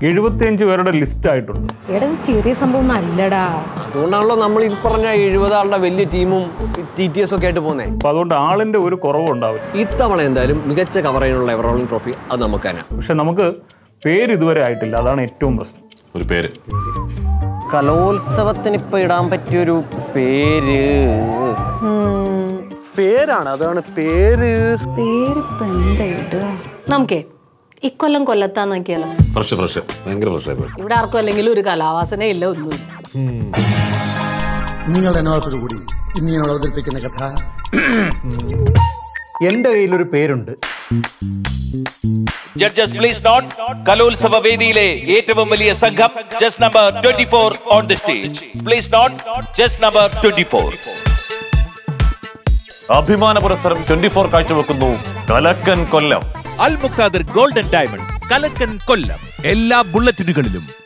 എഴുപത്തിയഞ്ച് പേരുടെ ലിസ്റ്റ് ആയിട്ടുണ്ട് എടാ ഇത് ചെറിയ സംഭവം ഒന്നും അല്ലടാ അതുകൊണ്ടാണല്ലോ നമ്മൾ ഈ പറഞ്ഞ എഴുപത് ആളുടെ വലിയ ടീമും ടി ടി എസ് ഒക്കെ ആയിട്ട് പോകുന്നത് അപ്പോൾ അതുകൊണ്ട് ആളിൻ്റെ ഒരു കുറവും ഉണ്ടാവില്ല ഇത്തവണ എന്തായാലും മികച്ച കവർ ചെയ്യാനുള്ള എവറോളിംഗ് ട്രോഫി അത് നമുക്ക് തന്നെ പക്ഷെ നമുക്ക് പേര് ഇതുവരെ ആയിട്ടില്ല അതാണ് ഏറ്റവും പ്രശ്നം ഒരു പേര് കലോത്സവത്തിന് ഇപ്പൊ ഇടാൻ പറ്റിയൊരു പേര് പേരാണ് അതാണ് പേര് പേരിപ്പോ എന്താ ഇടുക നമുക്കേ ഇക്കൊല്ലം കൊല്ലത്താന്നാക്കിയാലോ ഫ്രഷ് ഫ്രഷ് ഭയങ്കര ഫ്രഷ് ആയി പോയി ഇവിടെ ആർക്കും അല്ലെങ്കിലും ഒരു കലാവാസന ഇല്ല ഒന്നുമില്ല നിങ്ങളുടെ അനുഭവത്തോടു കൂടി ഇന്ന് ഞാൻ അവതരിപ്പിക്കുന്ന കഥ എന്റെ കയ്യിലൊരു പേരുണ്ട് ജഡ്ജസ് പ്ലീസ് നോട്ട് കലോത്സവ വേദിയിലെ ഏറ്റവും വലിയ സംഘം just number twenty four on the stage please note just number twenty four അഭിമാന പുരസ്സരം ട്വന്റി ഫോർ കാഴ്ചവെക്കുന്നു കലക്കൻ കൊല്ലം അൽ മുക്താദിർ ഗോൾഡൻ ഡയമണ്ട്സ് കലക്കൻ കൊല്ലം എല്ലാ ബുള്ളറ്റിനുകളിലും